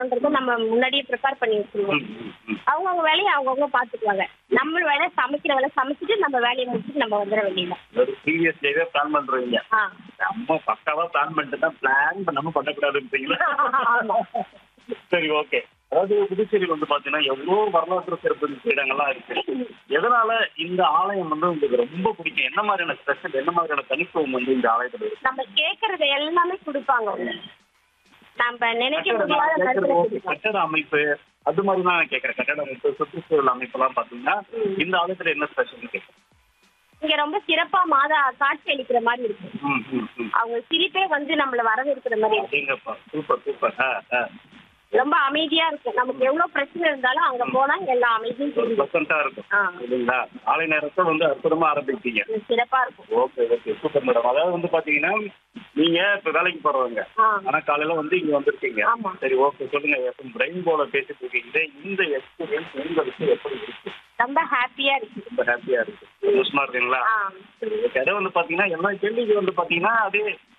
பண்றதை நம்ம முன்னாடியே ப்ரிப்பேர் பண்ணி வச்சிருவோம் ம், ம், ம். அவங்கவுங்க வேலையை அவங்கவுங்க பாத்துக்குவாங்க நம்ம வேலை சமைக்கிற வேலை சமைச்சிட்டு நம்ம வேலையை முடிச்சுட்டு நம்ம வந்துட வேண்டியது ஒரு ப்ரீவியஸ் டேவே பிளான் பண்றீங்க ஆ நம்ம பக்காவா பிளான் பண்ணிட்டு தான் பிளான் பண்ணாம பண்ணக்கூடாதுன்றீங்களா ஆமா. சரி ஓகே அதாவது புதுச்சேரி வந்து பாத்தீங்கன்னா எவ்வளவு வரலாற்று சிறப்பு இடங்கள்லாம் இருக்கு எதனால இந்த ஆலயம் வந்து உங்களுக்கு ரொம்ப பிடிக்கும் என்ன மாதிரியான ஸ்பெஷல் என்ன மாதிரியான தனித்துவம் வந்து இந்த ஆலயத்துல இருக்கு நம்ம கேக்குறது எல்லாமே கொடுப்பாங்க அவங்க. நம்ம நினைக்க கட்டட முடியாத நான் கருத்துல கேக்குறது கொடுப்பாங்க கட்டட அமைப்பு அது மாதிரி தான் நான் கேட்கறேன் கட்டட அமைப்பு சுற்றுச்சூழல் அமைப்பு எல்லாம் பாத்தீங்கன்னா ம். இந்த ஆலயத்துல என்ன ஸ்பெஷல் கேட்கறேன் இங்க ரொம்ப சிறப்பா மாதா காட்சி அளிக்கிற மாதிரி இருக்கு ம் ம் ம் அவங்க சிரிப்பே வந்து நம்மள வரவேற்கிற மாதிரி இருக்கு அப்படிங்கப்பா சூப்பர் சூப்பர் ஆ ஆ ரொம்ப அமைதியா இருக்கும் நமக்கு எவ்வளவு பிரச்சனை இருந்தாலும் அங்க போனா எல்லா அமைதியும் தெரியும் ப்ளசண்டா இருக்கும் ஆ. இல்லைங்களா ஆலை நேரத்தை வந்து அற்புதமா ஆரம்பிப்பீங்க சிறப்பா இருக்கும் ஓகே ஓகே சூப்பர் மேடம் அதாவது வந்து பாத்தீங்கன்னா நீங்க இப்ப வேலைக்கு போறவங்க ஆ. ஆனா காலையில வந்து இங்க வந்திருக்கீங்க ஆமா. சரி ஓகே சொல்லுங்க எஃப்எம் பிரெயின் போல பேசிட்டு இருக்கீங்க இந்த எக்ஸ்பீரியன்ஸ் உங்களுக்கு எப்படி இருக்கு ரொம்ப ஹாப்பியா இருக்கு ரொம்ப ஹாப்பியா இருக்கு சந்தோஷமா இருக்கீங்களா ஆ. சரி ஓகே அதை வந்து பாத்தீங்கன்னா எல்லா கேள்விக்கு வந்து பாத்தீங்கன்னா அதே